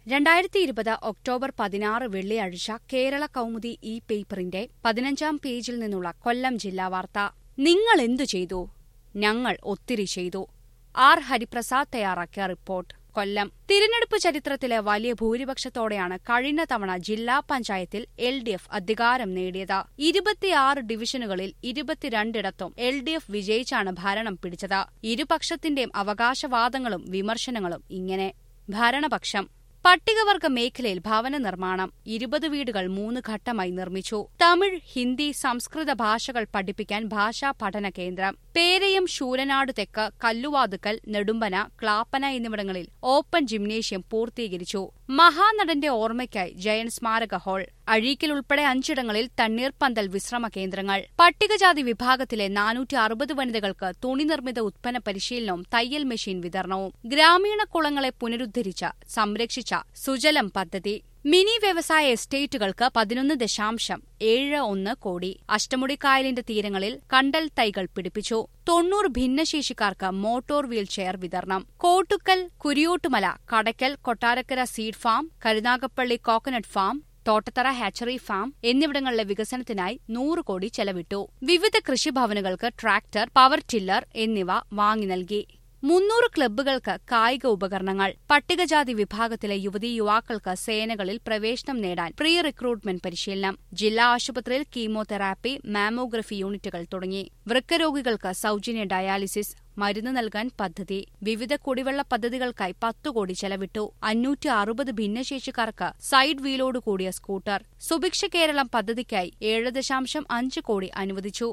രണ്ടായിരത്തി ഇരുപത് ഒക്ടോബർ പതിനാറ് വെള്ളിയാഴ്ച കേരള കൗമുദി ഇ പേപ്പറിന്റെ പതിനഞ്ചാം പേജിൽ നിന്നുള്ള കൊല്ലം ജില്ലാ വാർത്ത നിങ്ങൾ എന്തു ചെയ്തു ഞങ്ങൾ ഒത്തിരി ചെയ്തു ആർ ഹരിപ്രസാദ് തയ്യാറാക്കിയ റിപ്പോർട്ട് കൊല്ലം തിരഞ്ഞെടുപ്പ് ചരിത്രത്തിലെ വലിയ ഭൂരിപക്ഷത്തോടെയാണ് കഴിഞ്ഞ തവണ ജില്ലാ പഞ്ചായത്തിൽ എൽ ഡി എഫ് അധികാരം നേടിയത് ഇരുപത്തിയാറ് ഡിവിഷനുകളിൽ ഇരുപത്തിരണ്ടിടത്തും എൽ ഡി എഫ് വിജയിച്ചാണ് ഭരണം പിടിച്ചത് ഇരുപക്ഷത്തിന്റെയും അവകാശവാദങ്ങളും വിമർശനങ്ങളും ഇങ്ങനെ ഭരണപക്ഷം പട്ടികവർഗ മേഖലയിൽ ഭവന നിർമ്മാണം ഇരുപത് വീടുകൾ മൂന്ന് ഘട്ടമായി നിർമ്മിച്ചു തമിഴ് ഹിന്ദി സംസ്കൃത ഭാഷകൾ പഠിപ്പിക്കാൻ ഭാഷാ പഠന കേന്ദ്രം പേരയം ശൂരനാട് തെക്ക് കല്ലുവാതുക്കൽ നെടുമ്പന ക്ലാപ്പന എന്നിവിടങ്ങളിൽ ഓപ്പൺ ജിംനേഷ്യം പൂർത്തീകരിച്ചു മഹാനടന്റെ ഓർമ്മയ്ക്കായി ജയൻ സ്മാരക ഹാൾ അഴീക്കൽ ഉൾപ്പെടെ അഞ്ചിടങ്ങളിൽ തണ്ണീർപ്പന്തൽ വിശ്രമ കേന്ദ്രങ്ങൾ പട്ടികജാതി വിഭാഗത്തിലെ നാനൂറ്റി അറുപത് വനിതകൾക്ക് തുണി നിർമ്മിത ഉത്പന്ന പരിശീലനവും തയ്യൽ മെഷീൻ വിതരണവും ഗ്രാമീണ കുളങ്ങളെ പുനരുദ്ധരിച്ച സംരക്ഷിച്ച സുജലം പദ്ധതി മിനി വ്യവസായ എസ്റ്റേറ്റുകൾക്ക് പതിനൊന്ന് ദശാംശം ഏഴ് ഒന്ന് കോടി അഷ്ടമുടിക്കായലിന്റെ തീരങ്ങളിൽ കണ്ടൽ തൈകൾ പിടിപ്പിച്ചു തൊണ്ണൂറ് ഭിന്നശേഷിക്കാർക്ക് മോട്ടോർ വീൽ ചെയർ വിതരണം Kottukkal Kuriyottumala Kadakkal Kottarakkara seed farm Karunagappally coconut farm Thottathara hatchery farm എന്നിവിടങ്ങളിലെ വികസനത്തിനായി നൂറ് കോടി ചെലവിട്ടു വിവിധ കൃഷിഭവനുകൾക്ക് ട്രാക്ടർ പവർ ടില്ലർ എന്നിവ വാങ്ങി നൽകി മുന്നൂറ് ക്ലബ്ബുകൾക്ക് കായിക ഉപകരണങ്ങൾ പട്ടികജാതി വിഭാഗത്തിലെ യുവതീ യുവാക്കൾക്ക് സേനകളിൽ പ്രവേശനം നേടാൻ പ്രീ റിക്രൂട്ട്മെന്റ് പരിശീലനം ജില്ലാ ആശുപത്രിയിൽ കീമോതെറാപ്പി മാമോഗ്രഫി യൂണിറ്റുകൾ തുടങ്ങി വൃക്കരോഗികൾക്ക് സൌജന്യ ഡയാലിസിസ് മരുന്ന് നൽകാൻ പദ്ധതി വിവിധ കുടിവെള്ള പദ്ധതികൾക്കായി പത്തു കോടി ചെലവിട്ടു അഞ്ഞൂറ്റി അറുപത് ഭിന്നശേഷിക്കാർക്ക് സൈഡ് വീലോട് കൂടിയ സ്കൂട്ടർ സുഭിക്ഷ കേരളം പദ്ധതിക്കായി ഏഴ് ദശാംശം അഞ്ച് കോടി അനുവദിച്ചു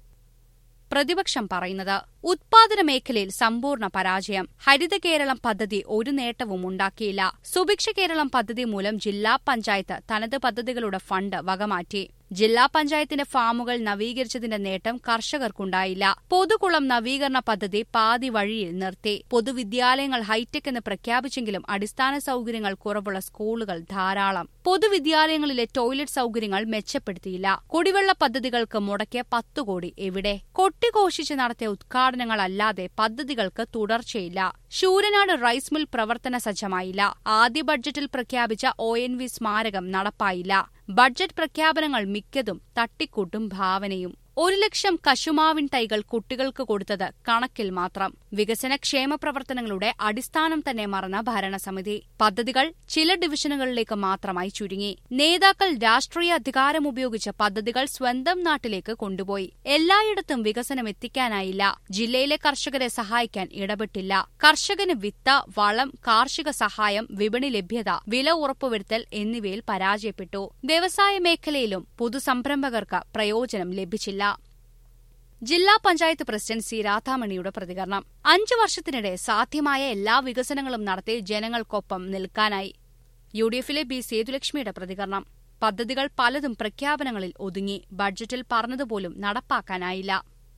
പ്രതിപക്ഷം പറയുന്നത് ഉത്പാദന മേഖലയിൽ സമ്പൂർണ്ണ പരാജയം ഹരിത കേരളം പദ്ധതി ഒരു നേട്ടവും ഉണ്ടാക്കിയില്ല സുഭിക്ഷ കേരളം പദ്ധതി മൂലം ജില്ലാ പഞ്ചായത്ത് തനത് പദ്ധതികളുടെ ഫണ്ട് വകമാറ്റി ജില്ലാ പഞ്ചായത്തിന്റെ ഫാമുകൾ നവീകരിച്ചതിന്റെ നേട്ടം കർഷകർക്കുണ്ടായില്ല പൊതുകുളം നവീകരണ പദ്ധതി പാതി വഴിയിൽ നിർത്തി പൊതുവിദ്യാലയങ്ങൾ ഹൈടെക് എന്ന് പ്രഖ്യാപിച്ചെങ്കിലും അടിസ്ഥാന സൌകര്യങ്ങൾ കുറവുള്ള സ്കൂളുകൾ ധാരാളം പൊതുവിദ്യാലയങ്ങളിലെ ടോയ്ലറ്റ് സൌകര്യങ്ങൾ മെച്ചപ്പെടുത്തിയില്ല കുടിവെള്ള പദ്ധതികൾക്ക് മുടക്കിയ പത്തു കോടി എവിടെ കൊട്ടിഘോഷിച്ച് നടത്തിയ ഉദ്ഘാടനങ്ങളല്ലാതെ പദ്ധതികൾക്ക് തുടർച്ചയില്ല ശൂരനാട് റൈസ് മിൽ പ്രവർത്തന സജ്ജമായില്ല ആദ്യ ബഡ്ജറ്റിൽ പ്രഖ്യാപിച്ച ഒ എൻ വി സ്മാരകം നടപ്പായില്ല ബഡ്ജറ്റ് പ്രഖ്യാപനങ്ങൾ മിക്കതും തട്ടിക്കൂട്ടും ഭാവനയും ഒരു ലക്ഷം കശുമാവിൻ തൈകൾ കുട്ടികൾക്ക് കൊടുത്തത് കണക്കിൽ മാത്രം വികസന ക്ഷേമ പ്രവർത്തനങ്ങളുടെ അടിസ്ഥാനം തന്നെ മറന്ന ഭരണസമിതി പദ്ധതികൾ ചില ഡിവിഷനുകളിലേക്ക് മാത്രമായി ചുരുങ്ങി നേതാക്കൾ രാഷ്ട്രീയ അധികാരം ഉപയോഗിച്ച് പദ്ധതികൾ സ്വന്തം നാട്ടിലേക്ക് കൊണ്ടുപോയി എല്ലായിടത്തും വികസനം എത്തിക്കാനായില്ല ജില്ലയിലെ കർഷകരെ സഹായിക്കാൻ ഇടപെട്ടില്ല കർഷകന് വിത്ത് വളം കാർഷിക സഹായം വിപണി ലഭ്യത വില ഉറപ്പുവരുത്തൽ എന്നിവയിൽ പരാജയപ്പെട്ടു വ്യവസായ മേഖലയിലും പുതുസംരംഭകർക്ക് പ്രയോജനം ലഭിച്ചില്ല ജില്ലാ പഞ്ചായത്ത് പ്രസിഡന്റ് സി രാധാമണിയുടെ പ്രതികരണം അഞ്ചു വർഷത്തിനിടെ സാധ്യമായ എല്ലാ വികസനങ്ങളും നടത്തി ജനങ്ങൾക്കൊപ്പം നിൽക്കാനായി യു ഡി എഫിലെ ബി സേതുലക്ഷ്മിയുടെ പ്രതികരണം പദ്ധതികൾ പലതും പ്രഖ്യാപനങ്ങളിൽ ഒതുങ്ങി ബഡ്ജറ്റിൽ പറഞ്ഞതുപോലും നടപ്പാക്കാനായില്ല